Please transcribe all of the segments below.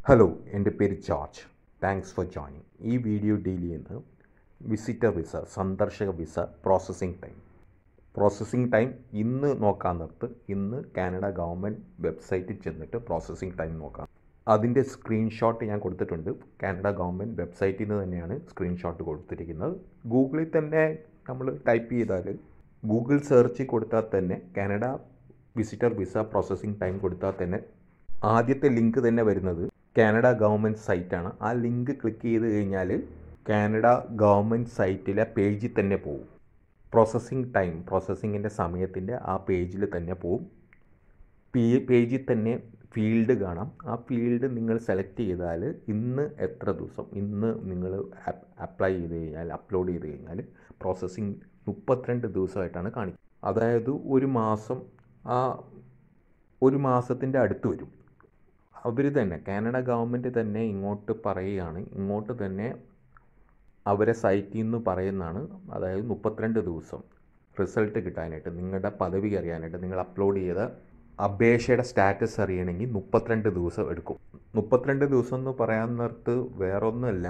hello എൻ്റെ പേര് George thanks for joining ഈ വീഡിയോ ഡീൽ ചെയ്യുന്നത് വിസിറ്റർ വിസ സന്ദർശക visa processing time processing time ഇന്ന് നോക്കാൻ നിർത്ത് ഇന്ന് കാനഡ ഗവൺമെൻറ് വെബ്സൈറ്റിൽ ചെന്നിട്ട് പ്രോസസ്സിംഗ് ടൈം നോക്കാം അതിൻ്റെ സ്ക്രീൻഷോട്ട് ഞാൻ കൊടുത്തിട്ടുണ്ട് കാനഡ ഗവൺമെൻറ് വെബ്സൈറ്റിൽ നിന്ന് തന്നെയാണ് സ്ക്രീൻഷോട്ട് കൊടുത്തിരിക്കുന്നത് ഗൂഗിളിൽ തന്നെ നമ്മൾ ടൈപ്പ് ചെയ്താൽ ഗൂഗിൾ സെർച്ച് കൊടുത്താൽ തന്നെ Canada visitor visa processing time കൊടുത്താൽ തന്നെ ആദ്യത്തെ ലിങ്ക് തന്നെ വരുന്നത് കാനഡ ഗവൺമെൻറ് സൈറ്റാണ് ആ ലിങ്ക് ക്ലിക്ക് ചെയ്ത് കഴിഞ്ഞാൽ കാനഡ ഗവൺമെൻറ് സൈറ്റിലെ പേജിൽ തന്നെ പോകും പ്രോസസ്സിംഗ് ടൈം പ്രോസസ്സിങ്ങിൻ്റെ സമയത്തിൻ്റെ ആ പേജിൽ തന്നെ പോവും പേ പേജിൽ തന്നെ ഫീൽഡ് കാണാം ആ ഫീൽഡ് നിങ്ങൾ സെലക്ട് ചെയ്താൽ ഇന്ന് എത്ര ദിവസം ഇന്ന് നിങ്ങൾ അപ്ലൈ ചെയ്ത് കഴിഞ്ഞാൽ അപ്ലോഡ് ചെയ്ത് കഴിഞ്ഞാൽ പ്രോസസ്സിങ് മുപ്പത്തിരണ്ട് ദിവസമായിട്ടാണ് കാണിക്കുന്നത് അതായത് ഒരു മാസം ആ ഒരു മാസത്തിൻ്റെ അടുത്ത് വരും അവർ തന്നെ കാനഡ ഗവൺമെൻറ് തന്നെ ഇങ്ങോട്ട് പറയുകയാണ് ഇങ്ങോട്ട് തന്നെ അവരെ സൈറ്റിൽ നിന്ന് പറയുന്നതാണ് അതായത് മുപ്പത്തിരണ്ട് ദിവസം റിസൾട്ട് കിട്ടാനായിട്ട് നിങ്ങളുടെ പദവി അറിയാനായിട്ട് നിങ്ങൾ അപ്ലോഡ് ചെയ്ത അപേക്ഷയുടെ സ്റ്റാറ്റസ് അറിയണമെങ്കിൽ മുപ്പത്തിരണ്ട് ദിവസം എടുക്കും മുപ്പത്തിരണ്ട് ദിവസം എന്ന് പറയാൻ നേരത്ത് വേറൊന്നുമല്ല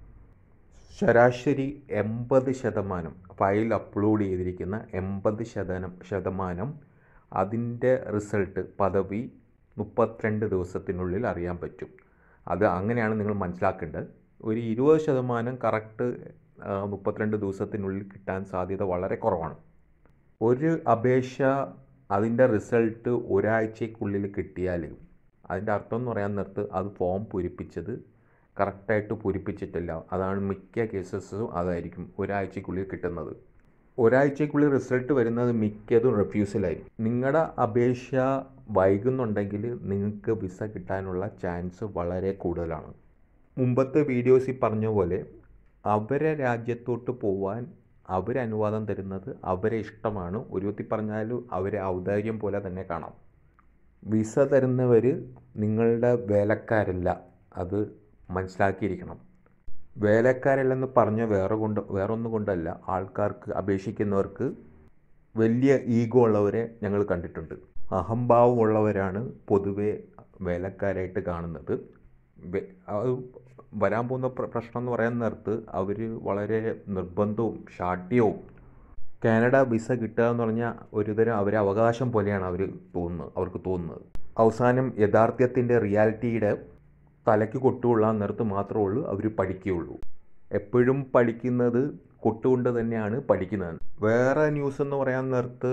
ശരാശരി എൺപത് ശതമാനം ഫയൽ അപ്ലോഡ് ചെയ്തിരിക്കുന്ന എൺപത് ശതമാനം ശതമാനം അതിൻ്റെ റിസൾട്ട് പദവി മുപ്പത്തിരണ്ട് ദിവസത്തിനുള്ളിൽ അറിയാൻ പറ്റും അത് അങ്ങനെയാണ് നിങ്ങൾ മനസ്സിലാക്കേണ്ടത് ഒരു ഇരുപത് ശതമാനം കറക്റ്റ് മുപ്പത്തിരണ്ട് ദിവസത്തിനുള്ളിൽ കിട്ടാൻ സാധ്യത വളരെ കുറവാണ് ഒരു അപേക്ഷ അതിൻ്റെ റിസൾട്ട് ഒരാഴ്ചക്കുള്ളിൽ കിട്ടിയാൽ അതിൻ്റെ അർത്ഥം എന്ന് പറയാൻ നേരത്ത് അത് ഫോം പൂരിപ്പിച്ചത് കറക്റ്റായിട്ട് പൂരിപ്പിച്ചിട്ടില്ല അതാണ് മിക്ക കേസസും അതായിരിക്കും ഒരാഴ്ചക്കുള്ളിൽ കിട്ടുന്നത് ഒരാഴ്ചക്കുള്ളിൽ റിസൾട്ട് വരുന്നത് മിക്കതും റെഫ്യൂസലായിരിക്കും നിങ്ങളുടെ അപേക്ഷ വൈകുന്നുണ്ടെങ്കിൽ നിങ്ങൾക്ക് വിസ കിട്ടാനുള്ള ചാൻസ് വളരെ കൂടുതലാണ് മുമ്പത്തെ വീഡിയോസിൽ പറഞ്ഞ പോലെ അവരെ രാജ്യത്തോട്ട് പോവാൻ അവർ അനുവാദം തരുന്നത് അവരെ ഇഷ്ടമാണ് ഒരു വിധത്തിൽ പറഞ്ഞാൽ അവരെ ഔദാര്യം പോലെ തന്നെ കാണാം വിസ തരുന്നവർ നിങ്ങളുടെ വേലക്കാരല്ല അത് മനസ്സിലാക്കിയിരിക്കണം വേലക്കാരല്ലെന്ന് പറഞ്ഞ വേറെ കൊണ്ട് വേറൊന്നും കൊണ്ടല്ല ആൾക്കാർക്ക് അപേക്ഷിക്കുന്നവർക്ക് വലിയ ഈഗോ ഉള്ളവരെ ഞങ്ങൾ കണ്ടിട്ടുണ്ട് അഹംഭാവമുള്ളവരാണ് പൊതുവെ വേലക്കാരായിട്ട് കാണുന്നത് അത് വരാൻ പോകുന്ന പ്രശ്നം എന്ന് പറയാൻ നേരത്ത് അവർ വളരെ നിർബന്ധവും ശാഠ്യവും കാനഡ വിസ കിട്ടുക എന്ന് പറഞ്ഞാൽ ഒരുതരം അവരെ അവകാശം പോലെയാണ് അവർ തോന്നുന്നത് അവർക്ക് തോന്നുന്നത് അവസാനം യഥാർത്ഥത്തിൻ്റെ റിയാലിറ്റിയുടെ തലയ്ക്ക് കൊട്ടുകൊള്ളാൻ നേരത്ത് മാത്രമേ ഉള്ളൂ അവർ പഠിക്കുകയുള്ളൂ എപ്പോഴും പഠിക്കുന്നത് കൊട്ടുകൊണ്ട് തന്നെയാണ് പഠിക്കുന്നത് വേറെ ന്യൂസ് എന്ന് പറയാൻ നേരത്ത്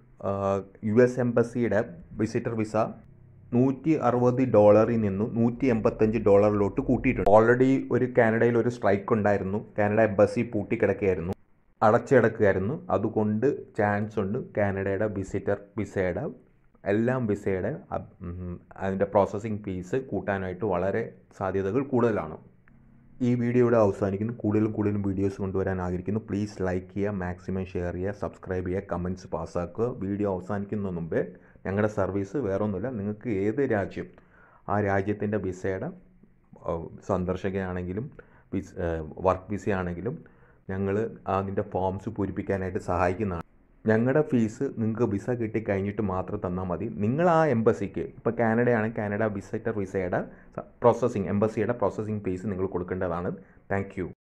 യു എസ് എംബസിയുടെ വിസിറ്റർ വിസ നൂറ്റി അറുപത് ഡോളറിൽ നിന്നും നൂറ്റി എൺപത്തഞ്ച് ഡോളറിലോട്ട് കൂട്ടിയിട്ടുണ്ട് ഓൾറെഡി ഒരു കാനഡയിൽ ഒരു സ്ട്രൈക്ക് ഉണ്ടായിരുന്നു കാനഡ എംബസി പൂട്ടിക്കിടക്കുകയായിരുന്നു അടച്ചിടക്കുകയായിരുന്നു അതുകൊണ്ട് ചാൻസ് ഉണ്ട് കാനഡയുടെ വിസിറ്റർ വിസയുടെ എല്ലാം വിസയുടെ അതിൻ്റെ പ്രോസസ്സിംഗ് ഫീസ് കൂട്ടാനായിട്ട് വളരെ സാധ്യതകൾ കൂടുതലാണ് ഈ വീഡിയോയുടെ അവസാനിക്കുന്നു കൂടുതലും കൂടുതലും വീഡിയോസ് കൊണ്ടുവരാൻ ആഗ്രഹിക്കുന്നു പ്ലീസ് ലൈക്ക് ചെയ്യുക മാക്സിമം ഷെയർ ചെയ്യുക സബ്സ്ക്രൈബ് ചെയ്യുക കമൻറ്റ്സ് പാസ്സാക്കുക വീഡിയോ അവസാനിക്കുന്നതിന് മുമ്പേ ഞങ്ങളുടെ സർവീസ് വേറൊന്നുമില്ല നിങ്ങൾക്ക് ഏത് രാജ്യം ആ രാജ്യത്തിൻ്റെ വിസയുടെ സന്ദർശകയാണെങ്കിലും വിസ വർക്ക് വിസ ആണെങ്കിലും ഞങ്ങൾ അതിൻ്റെ ഫോംസ് പൂരിപ്പിക്കാനായിട്ട് സഹായിക്കുന്നതാണ് ഞങ്ങളുടെ ഫീസ് നിങ്ങൾക്ക് വിസ കിട്ടി കഴിഞ്ഞിട്ട് മാത്രം തന്നാൽ മതി നിങ്ങൾ ആ എംബസിക്ക് ഇപ്പോൾ കാനഡയാണ് കാനഡ വിസിറ്റർ വിസയുടെ പ്രോസസ്സിങ് എംബസിയുടെ പ്രോസസ്സിങ് ഫീസ് നിങ്ങൾ കൊടുക്കേണ്ടതാണ് താങ്ക്